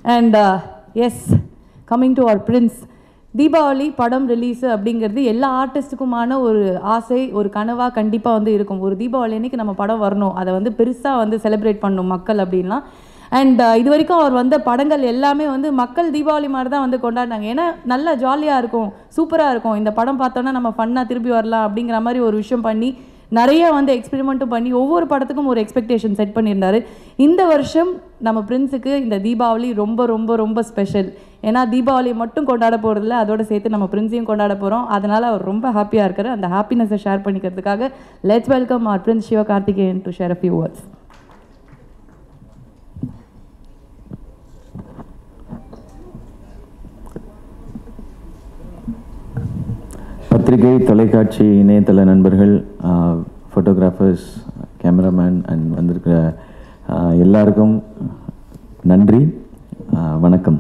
and yes coming to our Prince Deepavali படம் release அப்படிங்கிறது எல்லா ஆர்டிஸ்ட்டுக்குமான ஒரு ஆசை ஒரு கனவாக கண்டிப்பாக வந்து இருக்கும் ஒரு தீபாவளி அன்னைக்கு நம்ம படம் வரணும் அதை வந்து பெருசாக வந்து செலிப்ரேட் பண்ணணும் மக்கள் அப்படின்லாம் அண்ட் இது வரைக்கும் அவர் வந்த படங்கள் எல்லாமே வந்து மக்கள் தீபாவளி மாதிரி தான் வந்து கொண்டாடினாங்க ஏன்னா நல்லா ஜாலியாக இருக்கும் சூப்பராக இருக்கும் இந்த படம் பார்த்தோன்னா நம்ம ஃபன்னாக திருப்பி வரலாம் அப்படிங்கிற மாதிரி ஒரு விஷயம் பண்ணி நிறைய வந்து எக்ஸ்பெரிமெண்ட்டும் பண்ணி ஒவ்வொரு படத்துக்கும் ஒரு எக்ஸ்பெக்டேஷன் செட் பண்ணியிருந்தாரு இந்த வருஷம் நம்ம பிரின்ஸுக்கு இந்த தீபாவளி ரொம்ப ரொம்ப ரொம்ப ஸ்பெஷல் ஏன்னா தீபாவளி மட்டும் கொண்டாட போகிறதில்ல அதோட சேர்த்து நம்ம பிரின்ஸையும் கொண்டாட போகிறோம் அதனால் அவர் ரொம்ப ஹாப்பியாக இருக்காரு அந்த ஹாப்பினஸை ஷேர் பண்ணிக்கிறதுக்காக let's welcome our Prince Sivakarthikeyan to share a few words பத்திரிகை தொலைக்காட்சி இணையதள நண்பர்கள் ஃபோட்டோகிராஃபர்ஸ் கேமராமேன் அண்ட் வந்திருக்கிற ஆஹ், எல்லாருக்கும் நன்றி ஆஹ், வணக்கம்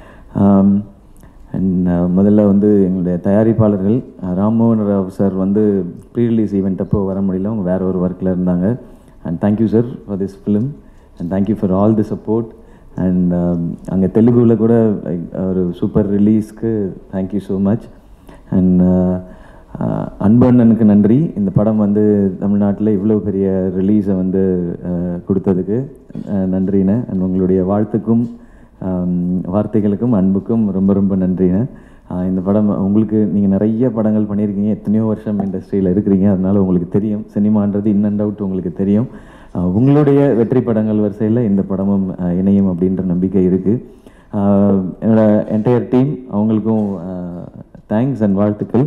அண்ட் முதல்ல வந்து எங்களுடைய தயாரிப்பாளர்கள் ஆஹ், ராம்மோகன் ராவ் சார் வந்து ப்ரீ ரிலீஸ் ஈவெண்ட் அப்போ வர முடியல அவங்க வேற ஒரு ஒர்க்கில் இருந்தாங்க and thank you sir for this film and thank you for all the support and அங்கே தெலுங்குல கூட like, ஒரு சூப்பர் ரிலீஸ்க்கு தேங்க்யூ ஸோ மச் அண்ட் அன்பண்ணனுக்கு நன்றி இந்த படம் வந்து தமிழ்நாட்டில் இவ்வளோ பெரிய ரிலீஸை வந்து அஹ், கொடுத்ததுக்கு அஹ், நன்றிண்ணே அண்ட் உங்களுடைய வாழ்த்துக்கும் ஆம், வார்த்தைகளுக்கும் அன்புக்கும் ரொம்ப ரொம்ப நன்றிண்ணே அஹ், இந்த படம் உங்களுக்கு நீங்கள் நிறைய படங்கள் பண்ணியிருக்கீங்க எத்தனையோ வருஷம் இண்டஸ்ட்ரியில் இருக்கிறீங்க அதனால உங்களுக்கு தெரியும் சினிமான்றது இன் அண்ட் அவுட் உங்களுக்கு தெரியும் அஹ், உங்களுடைய வெற்றி படங்கள் வரிசையில் இந்த படமும் அஹ், இணையும் அப்படின்ற நம்பிக்கை இருக்குது என்னோட என்டையர் டீம் அவங்களுக்கும் தேங்க்ஸ் அண்ட் வாழ்த்துக்கள்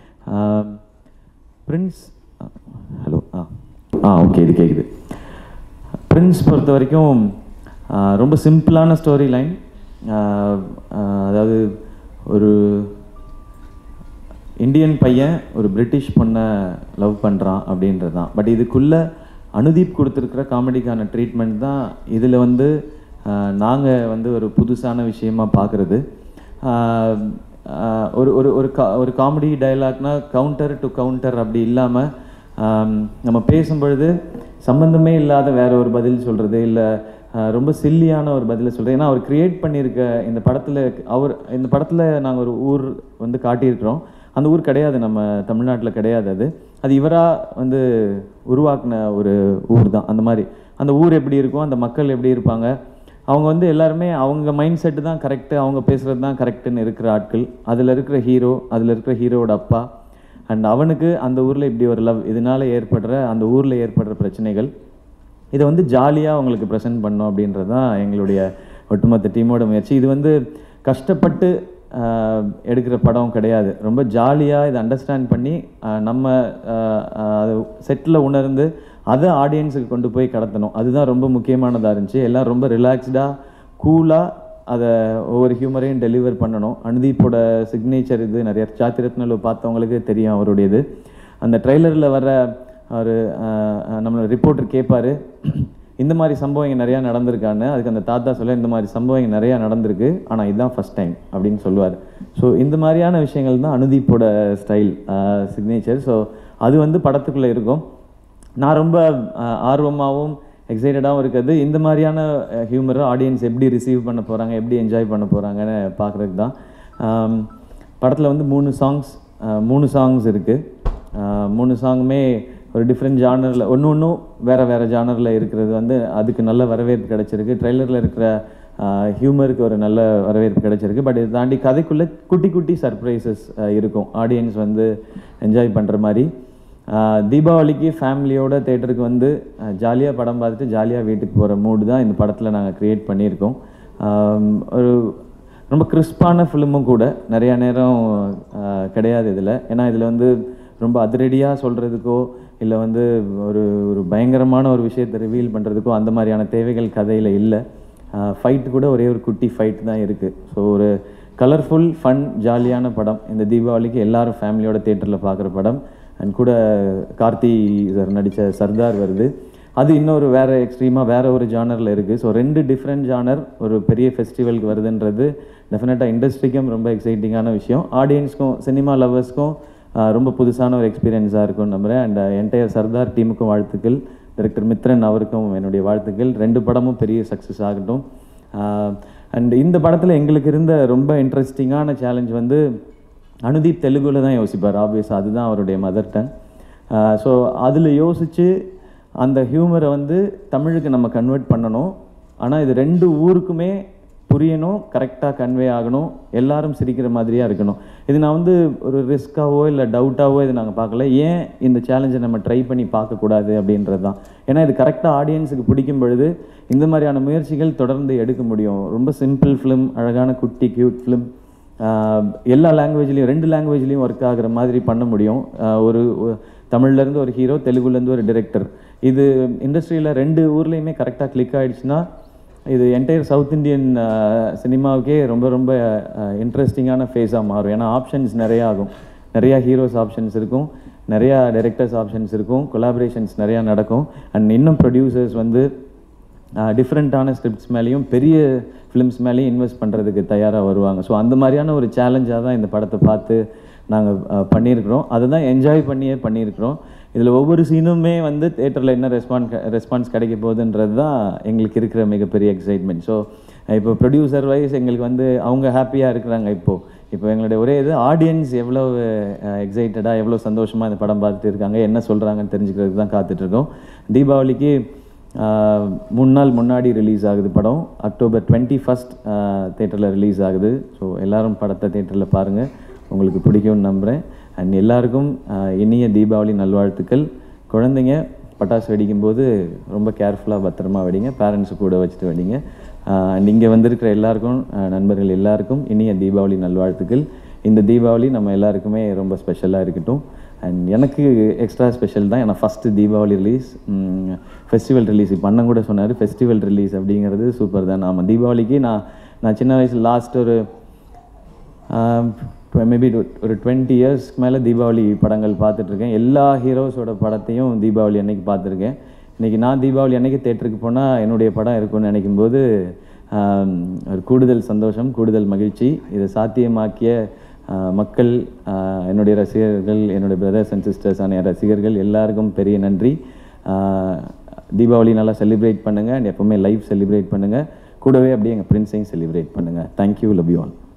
பிரின்ஸ் ஹலோ ஆ ஆ ஓகே இது கேட்குது பிரின்ஸ் பொறுத்த வரைக்கும் ஆஹ், ரொம்ப சிம்பிளான ஸ்டோரி லைன் அதாவது ஒரு இந்தியன் பையன் ஒரு பிரிட்டிஷ் பொண்ணை லவ் பண்ணுறான் அப்படின்றது தான் பட் இதுக்குள்ளே அனுதீப் கொடுத்துருக்கிற காமெடிக்கான ட்ரீட்மெண்ட் தான் இதில் வந்து நாங்கள் வந்து ஒரு புதுசான விஷயமா பார்க்குறது ஒரு ஒரு ஒரு கா ஒரு காமெடி டயலாக்னா கவுண்டர் டு கவுண்டர் அப்படி இல்லாமல் நம்ம பேசும்பொழுது சம்மந்தமே இல்லாத வேற ஒரு பதில் சொல்கிறது இல்லை ரொம்ப சில்லியான ஒரு பதிலை சொல்கிறது ஏன்னா அவர் கிரியேட் பண்ணியிருக்க இந்த படத்தில் அவர் இந்த படத்தில் நாங்கள் ஒரு ஊர் வந்து காட்டியிருக்கிறோம் அந்த ஊர் கிடையாது நம்ம தமிழ்நாட்டில் கிடையாது அது அது இவராக வந்து உருவாக்குன ஒரு ஊர் தான் அந்த மாதிரி அந்த ஊர் எப்படி இருக்கும் அந்த மக்கள் எப்படி இருப்பாங்க அவங்க வந்து எல்லாருமே அவங்க மைண்ட் செட்டு தான் கரெக்டு அவங்க பேசுகிறது தான் கரெக்டுன்னு இருக்கிற ஆட்கள் அதில் இருக்கிற ஹீரோ அதில் இருக்கிற ஹீரோவோட அப்பா அண்ட் அவனுக்கு அந்த ஊரில் இப்படி ஒரு லவ் இதனால் ஏற்படுற அந்த ஊரில் ஏற்படுற பிரச்சனைகள் இதை வந்து ஜாலியாக அவங்களுக்கு ப்ரெசென்ட் பண்ணோம் அப்படின்றது தான் எங்களுடைய ஒட்டுமொத்த டீமோட முயற்சி இது வந்து கஷ்டப்பட்டு ஆஹ், எடுக்கிற படம் கிடையாது ரொம்ப ஜாலியாக இதை அண்டர்ஸ்டாண்ட் பண்ணி ஆஹ், நம்ம அதை செட்டில் உணர்ந்து அதை ஆடியன்ஸுக்கு கொண்டு போய் கடத்தணும் அதுதான் ரொம்ப முக்கியமானதாக இருந்துச்சு எல்லாம் ரொம்ப ரிலாக்ஸ்டாக கூலாக அதை ஒவ்வொரு ஹியூமரையும் டெலிவர் பண்ணணும் அனுதீப்போட சிக்னேச்சர் இது நிறைய சாத்திரத்னலு பார்த்தவங்களுக்கு தெரியும் அவருடையது அந்த ட்ரெய்லரில் வர ஒரு நம்மளோட ரிப்போர்ட்டர் கேட்பாரு இந்த மாதிரி சம்பவம் இங்கே நிறையா நடந்திருக்கான்னு அதுக்கு அந்த தாத்தா சொல்ல இந்த மாதிரி சம்பவம் இங்கே நிறையா நடந்திருக்கு ஆனால் இதுதான் ஃபஸ்ட் டைம் அப்படின்னு சொல்லுவார் ஸோ இந்த மாதிரியான விஷயங்கள் தான் அனுதீப்போட ஸ்டைல் சிக்னேச்சர் ஸோ அது வந்து படத்துக்குள்ளே இருக்கும் நான் ரொம்ப ஆர்வமாகவும் எக்ஸைட்டடாகவும் இருக்கிறது இந்த மாதிரியான ஹியூமரை ஆடியன்ஸ் எப்படி ரிசீவ் பண்ண போகிறாங்க எப்படி என்ஜாய் பண்ண போகிறாங்கன்னு பார்க்குறதுக்கு தான் படத்தில் வந்து மூணு சாங்ஸ் மூணு சாங்ஸ் இருக்குது மூணு சாங்குமே ஒரு டிஃப்ரெண்ட் ஜானரில் ஒன்று ஒன்றும் வேறு வேறு ஜானரில் இருக்கிறது வந்து அதுக்கு நல்ல வரவேற்பு கிடைச்சிருக்கு ட்ரெய்லரில் இருக்கிற ஹியூமருக்கு ஒரு நல்ல வரவேற்பு கிடைச்சிருக்கு பட் இதை தாண்டி கதைக்குள்ளே குட்டி குட்டி சர்ப்ரைசஸ் இருக்கும் ஆடியன்ஸ் வந்து என்ஜாய் பண்ணுற மாதிரி ஆஹ் தீபாவளிக்கு ஃபேமிலியோட தேட்டருக்கு வந்து ஜாலியாக படம் பார்த்துட்டு ஜாலியாக வீட்டுக்கு போகிற மூடு தான் இந்த படத்தில் நாங்கள் க்ரியேட் பண்ணியிருக்கோம் ஆம், ஒரு ரொம்ப கிறிஸ்பான ஃபிலிமும் கூட நிறையா நேரம் ஆஹ், கிடையாது இதில் ஏன்னா இதில் வந்து ரொம்ப அதிரடியாக சொல்கிறதுக்கோ இல்லை வந்து ஒரு ஒரு பயங்கரமான ஒரு விஷயத்தை ரிவீல் பண்ணுறதுக்கோ அந்த மாதிரியான தேவைகள் கதையில் இல்லை ஃபைட் கூட ஒரே ஒரு குட்டி ஃபைட் தான் இருக்குது ஸோ ஒரு கலர்ஃபுல் ஃபன் ஜாலியான படம் இந்த தீபாவளிக்கு எல்லாரும் ஃபேமிலியோட தேட்டரில் பார்க்குற படம் அண்ட் கூட கார்த்தி சார் நடித்த சர்தார் வருது அது இன்னொரு வேறு எக்ஸ்ட்ரீமாக வேறு ஒரு ஜானரில் இருக்குது ஸோ ரெண்டு டிஃப்ரெண்ட் ஜானர் ஒரு பெரிய ஃபெஸ்டிவலுக்கு வருதுன்றது டெஃபினட்டாக இண்டஸ்ட்ரிக்கும் ரொம்ப எக்ஸைட்டிங்கான விஷயம் ஆடியன்ஸ்க்கும் சினிமா லவர்ஸ்க்கும் ரொம்ப புதுசான ஒரு எக்ஸ்பீரியன்ஸாக இருக்கும்னு நம்புகிறேன் அண்ட் என்டையர் சர்தார் டீமுக்கும் வாழ்த்துக்கள் டைரக்டர் மித்ரன் அவருக்கும் என்னுடைய வாழ்த்துக்கள் ரெண்டு படமும் பெரிய சக்ஸஸ் ஆகட்டும் அண்ட் இந்த படத்தில் எங்களுக்கு இருந்த ரொம்ப இன்ட்ரெஸ்டிங்கான சேலஞ்ச் வந்து அனுதீப் தெலுங்குல தான் யோசிப்பார் ஆப்வியஸ் அதுதான் அவருடைய மதர் டங் ஸோ அதில் யோசித்து அந்த ஹியூமரை வந்து தமிழுக்கு நம்ம கன்வெர்ட் பண்ணணும் ஆனால் இது ரெண்டு ஊருக்குமே புரியணும் கரெக்டாக கன்வே ஆகணும் எல்லாரும் சிரிக்கிற மாதிரியாக இருக்கணும் இது நான் வந்து ஒரு ரிஸ்க்காவோ இல்லை டவுட்டாவோ இது நாங்கள் பார்க்கல ஏன் இந்த சேலஞ்சை நம்ம ட்ரை பண்ணி பார்க்கக்கூடாது அப்படின்றது தான் ஏன்னா இது கரெக்டாக ஆடியன்ஸுக்கு பிடிக்கும் பொழுது இந்த மாதிரியான முயற்சிகள் தொடர்ந்து எடுக்க முடியும் ரொம்ப சிம்பிள் ஃபிலிம் அழகான குட்டி க்யூட் ஃபிலிம் எல்லா லாங்குவேஜ்லேயும் ரெண்டு லாங்குவேஜ்லேயும் ஒர்க் ஆகுற மாதிரி பண்ண முடியும் ஆஹ் ஒரு ஒ- தமிழ்லேருந்து ஒரு ஹீரோ தெலுங்குலேருந்து ஒரு டிரெக்டர் இது இண்டஸ்ட்ரியில் ரெண்டு ஊர்லேயுமே கரெக்டாக கிளிக் ஆயிடுச்சுன்னா இது என்டையர் சவுத் இந்தியன் சினிமாவுக்கே ரொம்ப ரொம்ப இன்ட்ரெஸ்டிங்கான ஃபேஸாக மாறும் ஏன்னா ஆப்ஷன்ஸ் நிறையா ஆகும் நிறையா ஹீரோஸ் ஆப்ஷன்ஸ் இருக்கும் நிறையா டைரக்டர்ஸ் ஆப்ஷன்ஸ் இருக்கும் கொலாபரேஷன்ஸ் நிறையா நடக்கும் அண்ட் இன்னும் ப்ரொடியூசர்ஸ் வந்து டிஃப்ரெண்ட்டான ஸ்கிரிப்ட்ஸ் மேலேயும் பெரிய ஃபிலிம்ஸ் மேலேயும் இன்வெஸ்ட் பண்ணுறதுக்கு தயாராக வருவாங்க ஸோ அந்த மாதிரியான ஒரு சேலஞ்சாக தான் இந்த படத்தை பார்த்து நாங்கள் பண்ணியிருக்கிறோம் அதை தான் என்ஜாய் பண்ணியே பண்ணியிருக்கிறோம் இதில் ஒவ்வொரு சீனுமே வந்து தேட்டரில் என்ன ரெஸ்பான்ஸ் ரெஸ்பான்ஸ் கிடைக்க போகுதுன்றது தான் எங்களுக்கு இருக்கிற மிகப்பெரிய எக்ஸைட்மெண்ட் ஸோ இப்போ ப்ரொடியூசர் வைஸ் எங்களுக்கு வந்து அவங்க ஹாப்பியாக இருக்கிறாங்க இப்போது இப்போ எங்களுடைய ஒரே இது ஆடியன்ஸ் எவ்வளோ எக்ஸைட்டடாக எவ்வளோ சந்தோஷமாக இந்த படம் பார்த்துட்டு இருக்காங்க என்ன சொல்கிறாங்கன்னு தெரிஞ்சுக்கிறதுக்கு தான் காத்துட்ருக்கோம் தீபாவளிக்கு ஆஹ், மூணு நாள் முன்னாடி ரிலீஸ் ஆகுது படம் அக்டோபர் டுவெண்ட்டி ஃபஸ்ட் தேட்டரில் ரிலீஸ் ஆகுது ஸோ எல்லாரும் படத்தை தேட்டரில் பாருங்கள் உங்களுக்கு பிடிக்கும்னு நம்புகிறேன் அண்ட் எல்லாருக்கும் ஆஹ், இனிய தீபாவளி நல்வாழ்த்துக்கள் குழந்தைங்க பட்டாசு வெடிக்கும்போது ரொம்ப கேர்ஃபுல்லாக பத்திரமா வெடிங்க பேரண்ட்ஸு கூட வச்சுட்டு வெடிங்க அண்ட் இங்கே வந்திருக்கிற எல்லாருக்கும் ஆஹ், நண்பர்கள் எல்லாருக்கும் இனிய தீபாவளி நல்வாழ்த்துக்கள் இந்த தீபாவளி நம்ம எல்லாருக்குமே ரொம்ப ஸ்பெஷலாக இருக்கட்டும் அண்ட் எனக்கு எக்ஸ்ட்ரா ஸ்பெஷல் தான் ஏன்னா first Deepavali release festival release இப்போ அண்ணன் கூட சொன்னார் ஃபெஸ்டிவல் ரிலீஸ் அப்படிங்கிறது சூப்பர் தான் ஆமாம் தீபாவளிக்கு நான் நான் சின்ன வயசில் லாஸ்ட் ஒரு மேபி ஒரு டுவெண்ட்டி இயர்ஸ்க்கு மேலே தீபாவளி படங்கள் பார்த்துட்ருக்கேன் எல்லா ஹீரோஸோட படத்தையும் தீபாவளி அன்னைக்கு பார்த்துருக்கேன் இன்றைக்கி நான் தீபாவளி அன்னைக்கு தேட்டருக்கு போனால் என்னுடைய படம் இருக்கும்னு நினைக்கும் போது ஆம், ஒரு கூடுதல் சந்தோஷம் கூடுதல் மகிழ்ச்சி இதை சாத்தியமாக்கிய ஆ, மக்கள் ஆ, என்னுடைய ரசிகர்கள் என்னுடைய பிரதர்ஸ் அண்ட் சிஸ்டர்ஸ் ஆன ரசிகர்கள் எல்லாருக்கும் பெரிய நன்றி ஆ, தீபாவளி நல்லா செலிப்ரேட் பண்ணுங்கள் அண்ட் எப்போவுமே லைஃப் செலிப்ரேட் பண்ணுங்கள் கூடவே அப்படியே எங்கள் பிரின்ஸையும் செலிப்ரேட் பண்ணுங்கள் தேங்க்யூ லவ் யூ ஆல்